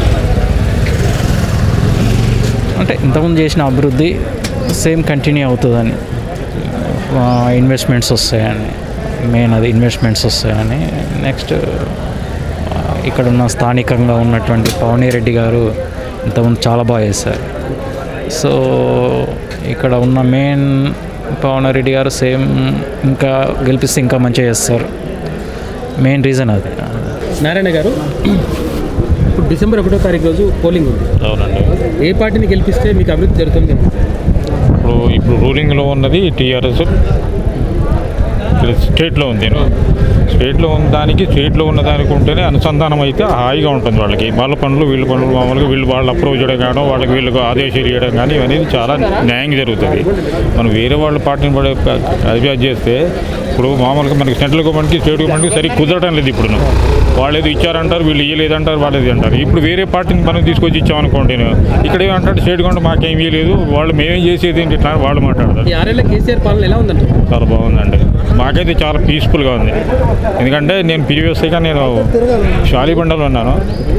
అంటే ఇంతకుముందు చేసిన అభివృద్ధి సేమ్ కంటిన్యూ అవుతుందని ఇన్వెస్ట్మెంట్స్ వస్తాయని మెయిన్ అది ఇన్వెస్ట్మెంట్స్ వస్తాయని నెక్స్ట్ ఇక్కడ ఉన్న స్థానికంగా ఉన్నటువంటి పవనీ రెడ్డి గారు ఇంతకుముందు చాలా బాగా చేశారు సో ఇక్కడ ఉన్న మెయిన్ పవన్ రెడ్డి గారు సేమ్ ఇంకా గెలిపిస్తే ఇంకా మంచిగా చేస్తారు మెయిన్ రీజన్ అది నారాయణ గారు ఇప్పుడు డిసెంబర్ ఒకటో తారీఖు రోజు పోలింగ్ ఉంది అవునండి ఏ పార్టీని గెలిపిస్తే మీకు అభివృద్ధి జరుగుతుంది ఇప్పుడు ఇప్పుడు రూలింగ్లో ఉన్నది టీఆర్ఎస్ స్టేట్లో ఉంది స్టేట్లో ఉన్న దానికి స్టేట్లో ఉన్న దానికి ఉంటేనే అనుసంధానం అయితే హాయిగా ఉంటుంది వాళ్ళకి వాళ్ళ పనులు వీళ్ళ పనులు మామూలుగా వీళ్ళు వాళ్ళు అప్రూవ్ చేయడం కానీ వాళ్ళకి వీళ్ళకి ఆదేశాలు ఇవ్వడం కానీ ఇవన్నీ చాలా న్యాయంగా జరుగుతుంది మనం వేరే వాళ్ళ పార్టీని పడే అభిప్రాయం చేస్తే ఇప్పుడు మామూలుగా మనకి సెంట్రల్ గవర్నమెంట్కి స్టేట్ గవర్నమెంట్కి సరిగ్గా కుదరడం లేదు ఇప్పుడు వాళ్ళు ఏదో ఇచ్చారంటారు వీళ్ళు ఇయ్యలేదంటారు వాళ్ళు ఇది అంటారు ఇప్పుడు వేరే పార్టీని మనం తీసుకొచ్చి ఇచ్చామనుకోండి ఇక్కడ ఏమంటారు స్టేట్ గవర్నమెంట్ మాకేం ఇవ్వలేదు వాళ్ళు మేమేం చేసేది ఏంటి ఇట్లా అని వాళ్ళు మాట్లాడతారు ఈ ఆరేళ్ళ కేసీఆర్ పాలన ఎలా ఉందంట చాలా బాగుందండి మాకైతే చాలా పీస్ఫుల్గా ఉంది ఎందుకంటే నేను ప్రీవియస్గా నేను షాలిబండలో ఉన్నాను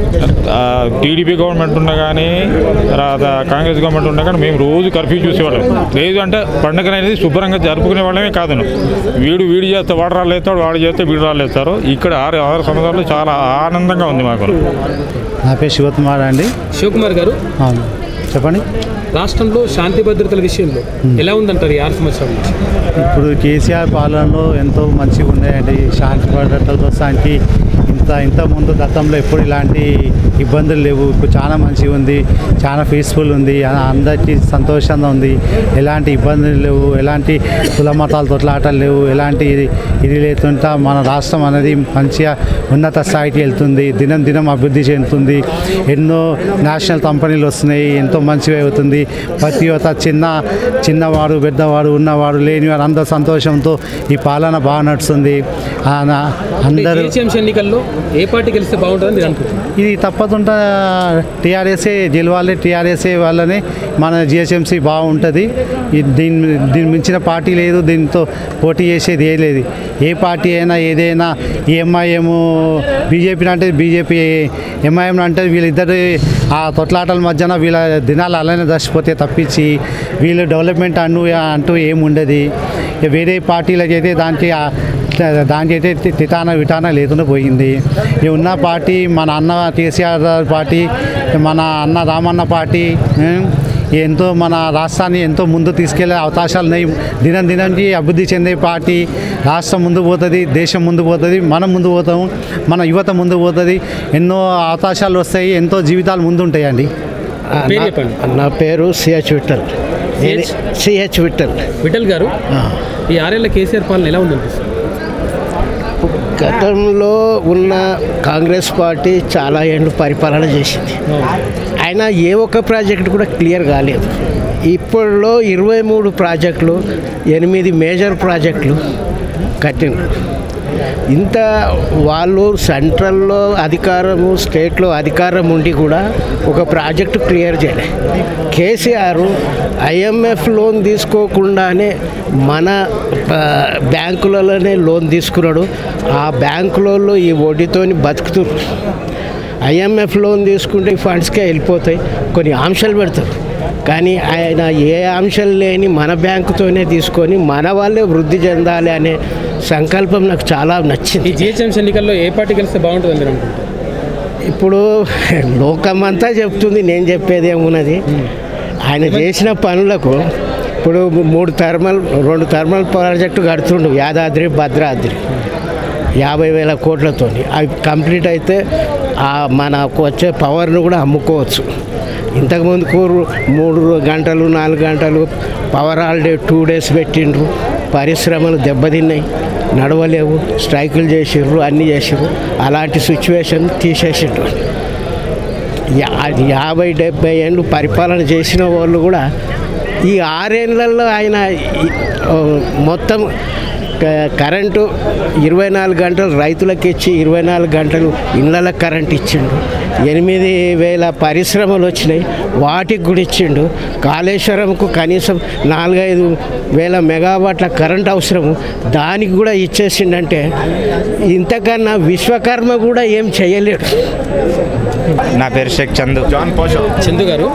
టీడీపీ గవర్నమెంట్ ఉన్నా కానీ తర్వాత కాంగ్రెస్ గవర్నమెంట్ ఉన్నా కానీ మేము రోజు కర్ఫ్యూ చూసేవాళ్ళం లేదు అంటే పండుగ అనేది శుభ్రంగా జరుపుకునే వాళ్ళమే కాదు వీడు వీడు చేస్తే వాడు రాలేస్తాడు వాడు చేస్తే వీడు రాలేస్తారు ఇక్కడ ఆరు ఆరు సంవత్సరాలు చాలా ఆనందంగా ఉంది మాకు నా పేరు శివకుమార్ అండి శివకుమార్ గారు అవును చెప్పండి రాష్ట్రంలో శాంతి భద్రతల విషయంలో ఎలా ఉందంటారు ఈ ఆరు సంవత్సరాల నుంచి ఇప్పుడు కేసీఆర్ పాలనలో ఎంతో మంచిగా ఉన్నాయండి శాంతి భద్రతల ప్రస్తుతానికి ఇంత ఇంత ముందు గతంలో ఎప్పుడు ఇలాంటి ఇబ్బందులు లేవు ఇప్పుడు చాలా మంచిగా ఉంది చాలా పీస్ఫుల్ ఉంది ఆ- అందరికీ సంతోషంగా ఉంది ఎలాంటి ఇబ్బందులు లేవు ఎలాంటి కుల మతాల తొట్లాటలు లేవు ఎలాంటి ఇది ఇది లేకుండా మన రాష్ట్రం అనేది మంచిగా ఉన్నత స్థాయికి వెళ్తుంది దినం దినం అభివృద్ధి చెందుతుంది ఎన్నో నేషనల్ కంపెనీలు వస్తున్నాయి ఎంతో మంచిగా అవుతుంది ప్రతి ఒక్క చిన్న చిన్నవాడు పెద్దవాడు ఉన్నవాడు లేనివాడు అందరూ సంతోషంతో ఈ పాలన బాగా నడుస్తుంది ఆ నా- అందరూ జిహెచ్ఎంసీ ఎన్నికల్లో ఏ పార్టీ గెలిస్తే బాగుంటుందని మీరు అనుకుంటున్నారు ఇది తప్పకుండా టీఆర్ఎస్ఏ గెలవాలి టీఆర్ఎస్ఏ వల్లనే మన జిహెచ్ఎంసీ బాగుంటుంది ఇది దీని దీని మించిన పార్టీ లేదు దీంతో పోటీ చేసేది ఏ లేదు ఏ పార్టీ అయినా ఏదైనా ఎంఐఎం బీజేపీ అంటే బీజేపీ ఎంఐఎం అంటే వీళ్ళిద్దరు ఆ తొట్లాటల మధ్యన వీళ్ళ దినాలు అలానే దర్శిపోతే తప్పించి వీళ్ళు డెవలప్మెంట్ అను అంటూ ఏముండదు ఇక వేరే పార్టీలకి అయితే దానికి ఆ దానికి అయితే తి- తిటాన విటాన లేకుండా పోయింది ఈ ఉన్న పార్టీ మన అన్న కేసీఆర్ గారి పార్టీ మన అన్న రామన్న పార్టీ ఏం, ఎంతో మన రాష్ట్రాన్ని ఎంతో ముందు తీసుకెళ్లే అవకాశాలు ఉన్నాయి దినం దినానికి అభివృద్ధి చెందే పార్టీ రాష్ట్రం ముందు పోతుంది దేశం ముందు పోతుంది మనం ముందు పోతాము మన యువత ముందు పోతుంది ఎన్నో అవకాశాలు వస్తాయి ఎంతో జీవితాలు ముందు ఉంటాయండి పేరు చెప్పండి. నా పేరు C H Vithal CH? C H Vithal Vithal గారు ఈ ఆరేళ్ల కేసీఆర్ పాలన ఎలా ఉందనిపిస్తుంది గతంలో ఉన్న కాంగ్రెస్ పార్టీ చాలా ఏళ్ళు పరిపాలన చేసింది అయినా ఏ ఒక్క ప్రాజెక్ట్ కూడా క్లియర్ కాలేదు ఇప్పుడులో ఇరవై మూడు ప్రాజెక్టులు ఎనిమిది మేజర్ ప్రాజెక్టులు కట్టిండ్రు ఇంత వాళ్ళు సెంట్రల్లో అధికారము స్టేట్లో అధికారం ఉండి కూడా ఒక ప్రాజెక్టు క్లియర్ చేయలే కేసీఆర్ ఐఎంఎఫ్ లోన్ తీసుకోకుండానే మన ఆ, బ్యాంకులలోనే లోన్ తీసుకున్నాడు ఆ బ్యాంకులలో ఈ వడ్డీతోని బతుకుతున్నారు ఐఎంఎఫ్ లోన్ తీసుకుంటే ఈ ఫండ్స్కే వెళ్ళిపోతాయి కొన్ని ఆంక్షలు పెడతారు కానీ ఆయన ఏ ఆంక్షలు లేని మన బ్యాంకుతోనే తీసుకొని మన వాళ్ళే వృద్ధి చెందాలి అనే సంకల్పం నాకు చాలా నచ్చింది ఈ జిహెచ్ఎంసీ ఎన్నికల్లో ఏ పార్టీ గెలిస్తే బాగుంటుందని మీరు అనుకుంటున్నారు ఇప్పుడు లోకమంతా చెప్తుంది నేను చెప్పేది ఏమున్నది ఆయన చేసిన పనులకు ఇప్పుడు మూడు థర్మల్ రెండు థర్మల్ ప్రాజెక్టు కడుతుండు యాదాద్రి భద్రాద్రి యాభై వేల కోట్లతో అవి కంప్లీట్ అయితే ఆ మనకు వచ్చే పవర్ను కూడా అమ్ముకోవచ్చు ఇంతకుముందుకు మూడు గంటలు నాలుగు గంటలు పవర్ హాలిడే టూ డేస్ పెట్టిండ్రు పరిశ్రమలు దెబ్బతిన్నాయి నడవలేవు స్ట్రైకులు చేసిర్రు అన్నీ చేసిర్రు అలాంటి సిచ్యువేషన్ తీసేసిండ్రు యా- యాభై డెబ్బై ఏళ్ళు పరిపాలన చేసిన వాళ్ళు కూడా ఈ ఆరేళ్లలో ఆయన ఈ- ఓ, మొత్తం క- కరెంటు ఇరవై నాలుగు గంటలు రైతులకు ఇచ్చి ఇరవై నాలుగు గంటలు ఇళ్ళలకు కరెంట్ ఇచ్చిండు ఎనిమిది వేల పరిశ్రమలు వచ్చినాయి వాటికి కూడా ఇచ్చిండు కాళేశ్వరంకు కనీసం నాలుగైదు వేల మెగావాట్ల కరెంట్ అవసరము దానికి కూడా ఇచ్చేసిండంటే ఇంతకన్నా విశ్వకర్మ కూడా ఏం చేయలేడు నా పేరు షేక్ చందు జాన్ పోషా చందు గారు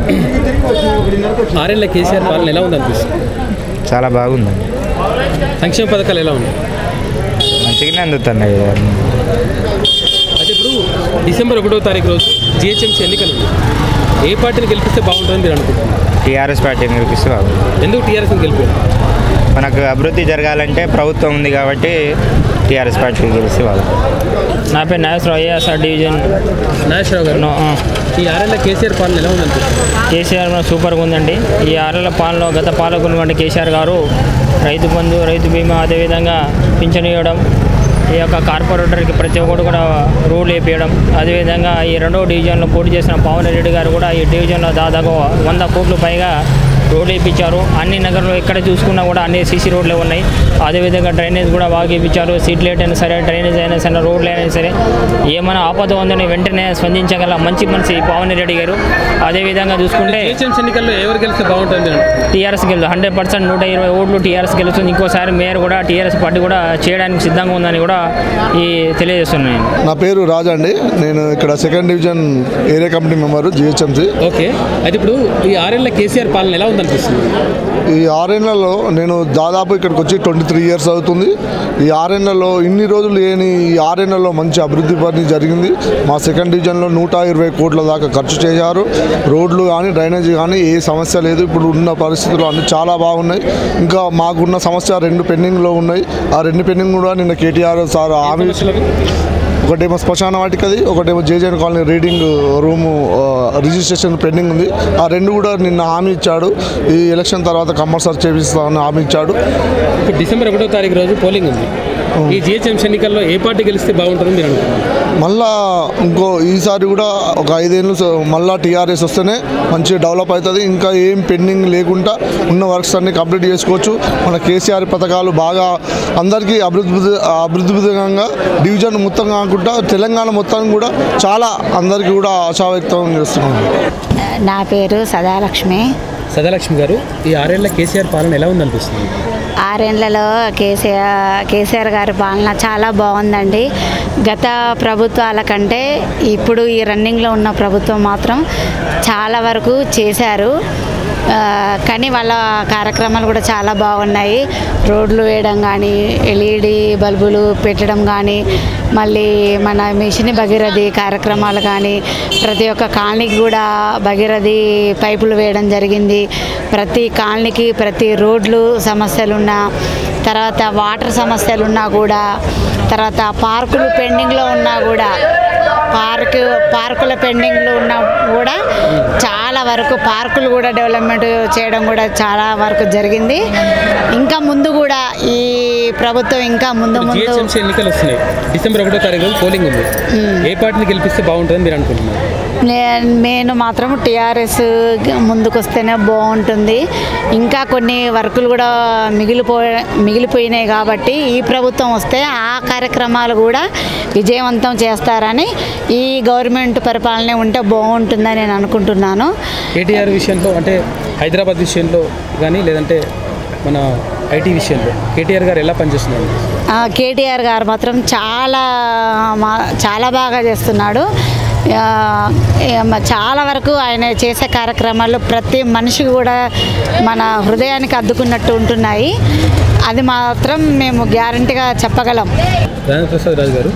ఆరేళ్ల కేసీఆర్ పాలన ఎలా ఉందనిపిస్తుంది చాలా బాగుంది సంక్షేమ పథకాలు ఎలా ఉన్నాయి మంచిగానే అందుతున్నాయి అయితే ఇప్పుడు డిసెంబర్ ఒకటో తారీఖు రోజు జిహెచ్ఎంసీ ఎన్నికలు ఉన్నాయి. ఏ పార్టీని గెలిపిస్తే బాగుంటుందని మీరు అనుకుంటున్నారు టీఆర్ఎస్ పార్టీని గెలిపిస్తే బాగుంది ఎందుకు టీఆర్ఎస్ని గెలిపారు మనకు అభివృద్ధి జరగాలంటే ప్రభుత్వం ఉంది కాబట్టి టీఆర్ఎస్ పార్టీ గెలిస్తే బాగుంది నా పేరు నాగేశ్వరరావు ఐఏఎస్ఆర్ డివిజన్ నాగేశ్వరరావు గారు ఈ ఆరేళ్ల కేసీఆర్ పాలన ఎలా ఉందనిపిస్తుంది కేసీఆర్ మన సూపర్గా ఉందండి ఈ ఆరేళ్ల పాలనలో గత పాలకులు వంటి కేసీఆర్ గారు రైతు బంధు రైతు బీమా అదేవిధంగా పింఛన్ ఇవ్వడం ఈ యొక్క కార్పొరేటర్కి ప్రతి ఒక్కరు కూడా రూల్ వేపించడం అదేవిధంగా ఈ రెండో డివిజన్లో పోటీ చేసిన పవన్ రెడ్డి గారు కూడా ఈ డివిజన్లో దాదాపు వంద కోట్లు పైగా రోడ్లు వేయించారు అన్ని నగరంలో ఎక్కడ చూసుకున్నా కూడా అన్ని సీసీ రోడ్లే ఉన్నాయి అదేవిధంగా డ్రైనేజ్ కూడా బాగా వేయించారు సీట్ లైట్ అయినా సరే డ్రైనేజ్ అయినా సరే రోడ్లు అయినా సరే ఏమైనా ఆపద ఉందని వెంటనే స్పందించగల మంచి మనిషి పవన్ రెడ్డి గారు అదేవిధంగా చూసుకుంటే జిహెచ్ఎంసీ ఎన్నికల్లో ఎవరు గెలిస్తే బాగుంటుంది టీఆర్ఎస్ గెలు హండ్రెడ్ పర్సెంట్ నూట ఇరవై ఓట్లు టీఆర్ఎస్ గెలుస్తుంది ఇంకోసారి మేయర్ కూడా టీఆర్ఎస్ పార్టీ కూడా చేయడానికి సిద్ధంగా ఉందని కూడా ఈ తెలియజేస్తున్నాను నా పేరు రాజా అండి నేను ఇక్కడ second division area committee member GHMC okay అయితే ఇప్పుడు ఈ ఆరేళ్ల కేసీఆర్ పాలన ఎలా ఉందనిపిస్తుంది ఈ ఆరేళ్లలో నేను దాదాపు ఇక్కడికి వచ్చి ట్వంటీ త్రీ ఇయర్స్ అవుతుంది ఈ ఆరేళ్లలో ఇన్ని రోజులు లేని ఈ ఆరేళ్లలో మంచి అభివృద్ధి పని జరిగింది మా సెకండ్ డివిజన్లో నూట ఇరవై కోట్ల దాకా ఖర్చు చేశారు రోడ్లు కానీ డ్రైనేజీ కానీ ఏ సమస్య లేదు ఇప్పుడు ఉన్న పరిస్థితులు అన్ని చాలా బాగున్నాయి ఇంకా మాకున్న సమస్య రెండు పెండింగ్లో ఉన్నాయి ఆ రెండు పెండింగ్ కూడా నిన్న కేటీఆర్ సార్ హామీ ఒకటేమో శ్మశాన వాటికది ఒకటేమో జేజేఎన్ కాలనీ రీడింగ్ రూము ఆ, రిజిస్ట్రేషన్ పెండింగ్ ఉంది ఆ రెండు కూడా నిన్న హామీ ఇచ్చాడు ఈ ఎలక్షన్ తర్వాత కంపల్సరీ చేపిస్తామని హామీ ఇచ్చాడు ఇప్పుడు డిసెంబర్ ఒకటో తారీఖు రోజు పోలింగ్ ఉంది ఈ జిహెచ్ఎంసీ ఎన్నికల్లో ఏ పార్టీ గెలిస్తే బాగుంటుందని మీరు అనుకుంటున్నారు మళ్ళా ఇంకో ఈసారి కూడా ఒక ఐదేళ్ళు స- మళ్ళా టీఆర్ఎస్ వస్తేనే మంచి డెవలప్ అవుతుంది ఇంకా ఏం పెండింగ్ లేకుండా ఉన్న వర్క్స్ అన్ని కంప్లీట్ చేసుకోవచ్చు మన కేసీఆర్ పథకాలు బాగా అందరికీ అభివృద్ధి అభివృద్ధిగా డివిజన్ మొత్తం కాకుండా తెలంగాణ మొత్తం కూడా చాలా అందరికీ కూడా ఆశా వ్యక్తం చేస్తున్నాం నా పేరు సదాలక్ష్మి సదాలక్ష్మి గారు ఈ ఆరేళ్ల కేసీఆర్ పాలన ఎలా ఉందనిపిస్తుంది ఆరేళ్లలో కేసీఆర్ కేసీఆర్ గారి పాలన చాలా బాగుందండి గత ప్రభుత్వాల కంటే ఇప్పుడు ఈ రన్నింగ్లో ఉన్న ప్రభుత్వం మాత్రం చాలా వరకు చేశారు ఆ, కానీ వాళ్ళ కార్యక్రమాలు కూడా చాలా బాగున్నాయి రోడ్లు వేయడం కానీ ఎల్ఈడి బల్బులు పెట్టడం కానీ మళ్ళీ మన మిషన్ భగీరథి కార్యక్రమాలు కానీ ప్రతి ఒక్క కాలనీకి కూడా భగీరథి పైపులు వేయడం జరిగింది ప్రతి కాలనీకి ప్రతి రోడ్లు సమస్యలున్నా తర్వాత వాటర్ సమస్యలున్నా కూడా తర్వాత పార్కులు పెండింగ్లో ఉన్నా కూడా పార్కు పార్కుల పెండింగ్లో ఉన్నా కూడా చాలా వరకు పార్కులు కూడా డెవలప్మెంట్ చేయడం కూడా చాలా వరకు జరిగింది ఇంకా ముందు కూడా ఈ ప్రభుత్వం ఇంకా ముందు ముందు జిహెచ్ఎంసీ ఎన్నికలు వస్తున్నాయి డిసెంబర్ ఒకటో తారీఖు రోజు పోలింగ్ ఉంది ఏ పార్టీని గెలిపిస్తే బాగుంటుందని మీరు అనుకుంటున్నారు నే- నేను మాత్రం టీఆర్ఎస్ ముందుకు వస్తేనే బాగుంటుంది ఇంకా కొన్ని వర్కులు కూడా మిగిలిపో మిగిలిపోయినాయి కాబట్టి ఈ ప్రభుత్వం వస్తే ఆ కార్యక్రమాలు కూడా విజయవంతం చేస్తారని ఈ గవర్నమెంట్ పరిపాలన ఉంటే బాగుంటుందని నేను అనుకుంటున్నాను కేటీఆర్ విషయంలో అంటే హైదరాబాద్ విషయంలో కానీ లేదంటే మన ఐటీ విషయంలో కేటీఆర్ గారు ఎలా పనిచేస్తున్నారు ఆ, కేటీఆర్ గారు మాత్రం చాలా మా- చాలా బాగా చేస్తున్నాడు ఆ, ఏమ- చాలా వరకు ఆయన చేసే కార్యక్రమాలు ప్రతి మనిషికి కూడా మన హృదయానికి అద్దుకున్నట్టు ఉంటున్నాయి అది మాత్రం మేము గ్యారంటీగా చెప్పగలం రాజేంద్ర ప్రసాద్ రాజు గారు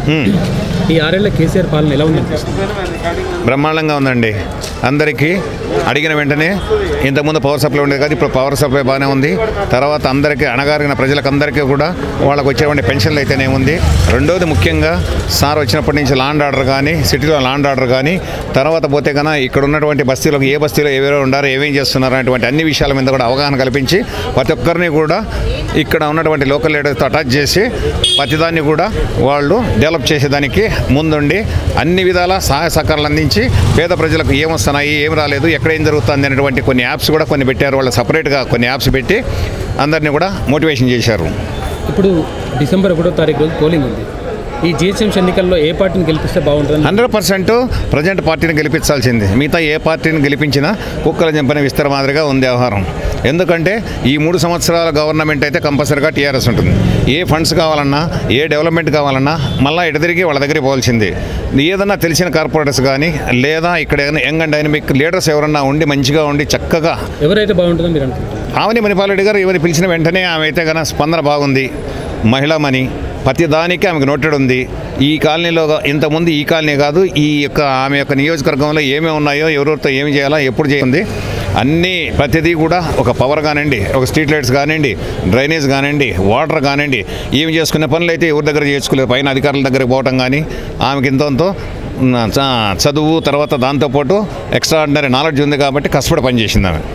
ఈ ఆరేళ్ల కేసీఆర్ పాలన ఎలా ఉందనిపిస్తుంది బ్రహ్మాండంగా ఉందండి అందరికీ అడిగిన వెంటనే ఇంతకుముందు పవర్ సప్లై ఉండేది కాదు ఇప్పుడు పవర్ సప్లై బాగానే ఉంది తర్వాత అందరికీ అణగారిన ప్రజలకందరికీ కూడా వాళ్ళకు వచ్చేటువంటి పెన్షన్లు అయితేనే ఉంది రెండోది ముఖ్యంగా సార్ వచ్చినప్పటి నుంచి లాండ్ ఆర్డర్ కానీ సిటీలో లాండ్ ఆర్డర్ కానీ తర్వాత పోతే కన్నా ఇక్కడ ఉన్నటువంటి బస్తీలో ఏ బస్తీలో ఎవరెవరు ఉండారు ఏమేం చేస్తున్నారు అనేటువంటి అన్ని విషయాల మీద కూడా అవగాహన కల్పించి ప్రతి ఒక్కరిని కూడా ఇక్కడ ఉన్నటువంటి లోకల్ లీడర్స్తో అటాచ్ చేసి ప్రతిదాన్ని కూడా వాళ్ళు డెవలప్ చేసేదానికి ముందుండి అన్ని విధాల సహాయ సహకారాలు అందించి పేద ప్రజలకు ఏమొస్తున్నాయి ఏం రాలేదు ఎక్కడ ఏం జరుగుతుంది అనేటువంటి కొన్ని యాప్స్ కూడా కొన్ని పెట్టారు వాళ్ళు సపరేట్గా కొన్ని యాప్స్ పెట్టి అందరినీ కూడా మోటివేషన్ చేశారు ఇప్పుడు డిసెంబర్ ఒకటో తారీఖు రోజు పోలింగ్ ఉంది ఈ జిహెచ్ఎంసీ ఎన్నికల్లో ఏ పార్టీని గెలిపిస్తే బాగుంటుంది హండ్రెడ్ పర్సెంట్ ప్రజెంట్ పార్టీని గెలిపించాల్సింది మిగతా ఏ పార్టీని గెలిపించినా కుక్కల చెంపని విస్తర మాదిరిగా ఉంది వ్యవహారం ఎందుకంటే ఈ మూడు సంవత్సరాల గవర్నమెంట్ అయితే కంపల్సరీగా టీఆర్ఎస్ ఉంటుంది ఏ ఫండ్స్ కావాలన్నా ఏ డెవలప్మెంట్ కావాలన్నా మళ్ళీ ఎటు తిరిగి వాళ్ళ దగ్గరికి పోవాల్సింది ఏదన్నా తెలిసిన కార్పొరేటర్స్ కానీ లేదా ఇక్కడ ఏదైనా యంగ్ అండ్ డైనమిక్ లీడర్స్ ఎవరన్నా ఉండి మంచిగా ఉండి చక్కగా ఎవరైతే బాగుంటుందో మీరు అనుకుంటున్నారు ఆమెని మణిపాలరెడ్డి గారు ఎవరు పిలిచిన వెంటనే ఆమె అయితే కన్నా స్పందన బాగుంది మహిళామణి ప్రతి దానికి ఆమెకు నోటెడ్ ఉంది ఈ కాలనీలో ఇంతకుముందు ఈ కాలనీ కాదు ఈ యొక్క ఆమె యొక్క నియోజకవర్గంలో ఏమేమి ఉన్నాయో ఎవరెవరితో ఏమి చేయాలో ఎప్పుడు చేయండి అన్నీ ప్రతిదీ కూడా ఒక పవర్ కానివ్వండి ఒక స్ట్రీట్ లైట్స్ కానివ్వండి డ్రైనేజ్ కానివ్వండి వాటర్ కానివ్వండి ఏమి చేసుకునే పనులు అయితే ఎవరి దగ్గర చేసుకోలేదు పైన అధికారుల దగ్గరికి పోవటం కానీ ఆమెకి ఇంతంతో ఉమ్, చ- చదువు తర్వాత దాంతోపాటు ఎక్స్ట్రా ఆర్డినరీ నాలెడ్జ్ ఉంది కాబట్టి కష్టపడి పనిచేసింది ఆమె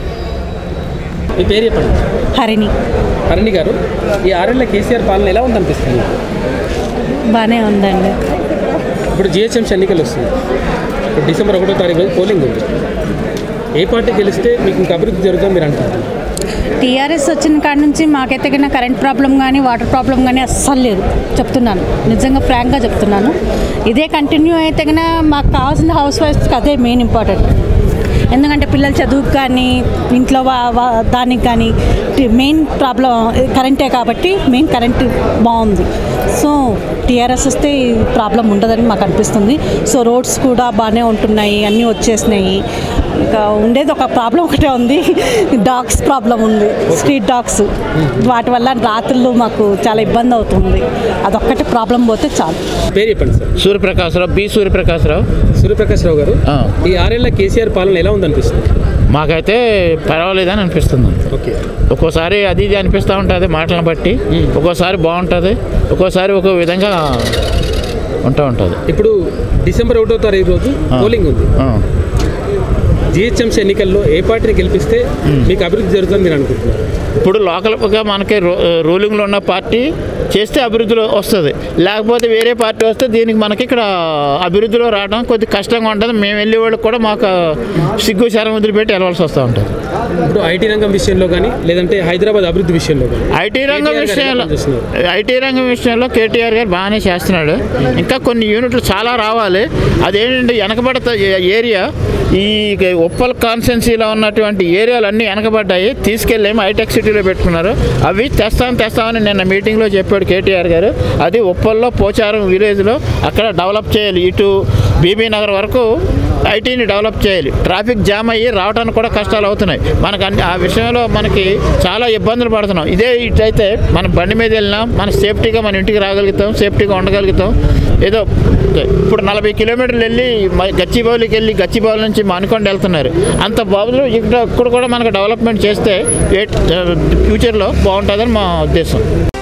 మీ పేరు చెప్పండి హరిణి హరిణి గారు ఈ ఆరేళ్ల కేసీఆర్ పాలన ఎలా ఉందనిపిస్తుంది బాగానే ఉందండి ఇప్పుడు జిహెచ్ఎంసీ ఎన్నికలు వస్తుంది ఇప్పుడు డిసెంబర్ ఒకటో తారీఖు రోజు పోలింగ్ ఉంది ఏ పార్టీ గెలిస్తే మీకు ఇంకా అభివృద్ధి జరుగుతుంది మీరు అంటారు టీఆర్ఎస్ వచ్చిన కాడ నుంచి మాకైతే కన్నా కరెంట్ ప్రాబ్లం కానీ వాటర్ ప్రాబ్లం కానీ అస్సలు లేదు చెప్తున్నాను నిజంగా ఫ్రాంక్గా చెప్తున్నాను ఇదే కంటిన్యూ అయితే కన్నా మాకు కావాల్సిన హౌస్ వైఫ్స్కి అదే మెయిన్ ఇంపార్టెంట్ ఎందుకంటే పిల్లల చదువుకు కానీ ఇంట్లో వా- వా- దానికి కానీ మెయిన్ ప్రాబ్లం కరెంటే కాబట్టి మెయిన్ కరెంట్ బాగుంది సో టీఆర్ఎస్ వస్తే ఈ ప్రాబ్లం ఉండదని మాకు అనిపిస్తుంది సో రోడ్స్ కూడా బాగానే ఉంటున్నాయి అన్నీ వచ్చేసినాయి ఇంకా ఉండేది ఒక ప్రాబ్లం ఒకటే ఉంది డాగ్స్ ప్రాబ్లం ఉంది స్ట్రీట్ డాగ్స్ వాటి వల్ల రాత్రులు మాకు చాలా ఇబ్బంది అవుతుంది అదొక్కటి ప్రాబ్లం పోతే చాలు పేరు చెప్పండి సార్ సూర్యప్రకాశ్రావు బి సూర్యప్రకాశ్రావు సూర్యప్రకాశ్రావు గారు ఈ ఆరేళ్ల కేసీఆర్ పాలన ఎలా ఉందనిపిస్తుంది మాకైతే పర్వాలేదని అనిపిస్తుంది ఓకే ఒక్కోసారి అది ఇది అనిపిస్తూ ఉంటుంది మాటలను బట్టి ఒక్కోసారి బాగుంటుంది ఒక్కోసారి ఒక విధంగా ఉంటూ ఉంటుంది ఇప్పుడు డిసెంబర్ ఒకటో తారీఖు రోజు పోలింగ్ ఉంది జిహెచ్ఎంసీ ఎన్నికల్లో ఏ పార్టీని గెలిపిస్తే మీకు అభివృద్ధి జరుగుతుంది మీరు అనుకుంటున్నారు ఇప్పుడు లోకల్గా మనకి రూ- రూలింగ్లో ఉన్న పార్టీ చేస్తే అభివృద్ధిలో వస్తుంది లేకపోతే వేరే పార్టీ వస్తే దీనికి మనకి ఇక్కడ అభివృద్ధిలో రావడం కొద్ది కష్టంగా ఉంటుంది మేము వెళ్ళే వాళ్ళకి కూడా మాకు సిగ్గు శరం వదిలిపెట్టి వెళ్ళవలసి వస్తూ ఉంటుంది ఇప్పుడు ఐటీ రంగం విషయంలో కానీ లేదంటే హైదరాబాద్ అభివృద్ధి విషయంలో కానీ ఐటీ రంగం కేటీఆర్ గారు ఎలా విషయంలో పనిచేస్తున్నారు? ఐటీ రంగం విషయంలో కేటీఆర్ గారు బాగానే చేస్తున్నాడు ఇంకా కొన్ని యూనిట్లు చాలా రావాలి అదేంటంటే వెనకబడత ఏరియా ఈ ఉప్పల్ కాన్స్టెన్సీలో ఉన్నటువంటి ఏరియాలు అన్నీ వెనకబడ్డాయి తీసుకెళ్ళేమో హైటెక్ సిటీలో పెట్టుకున్నారు అవి తెస్తాం తెస్తామని నిన్న మీటింగ్లో చెప్పాడు కేటీఆర్ గారు అది ఉప్పల్లో పోచారం విలేజ్లో అక్కడ డెవలప్ చేయాలి ఇటు బీబీ నగర్ వరకు ఐటీని డెవలప్ చేయాలి ట్రాఫిక్ జామ్ అయ్యి రావడానికి కూడా కష్టాలు అవుతున్నాయి మనకు అన్ని ఆ విషయంలో మనకి చాలా ఇబ్బందులు పడుతున్నాం ఇదే ఇటైతే మన బండి మీద వెళ్ళినా మన సేఫ్టీగా మన ఇంటికి రాగలుగుతాం సేఫ్టీగా ఉండగలుగుతాం ఏదో ఇప్పుడు నలభై కిలోమీటర్లు వెళ్ళి మ- గచ్చిబౌలికి వెళ్ళి గచ్చిబౌలి నుంచి మానుకొండ వెళ్తున్నారు అంత బాబులు ఇక్కడ ఇక్కడ కూడా మనకు డెవలప్మెంట్ చేస్తే ఏ- ఫ్యూచర్లో బాగుంటుందని మా ఉద్దేశం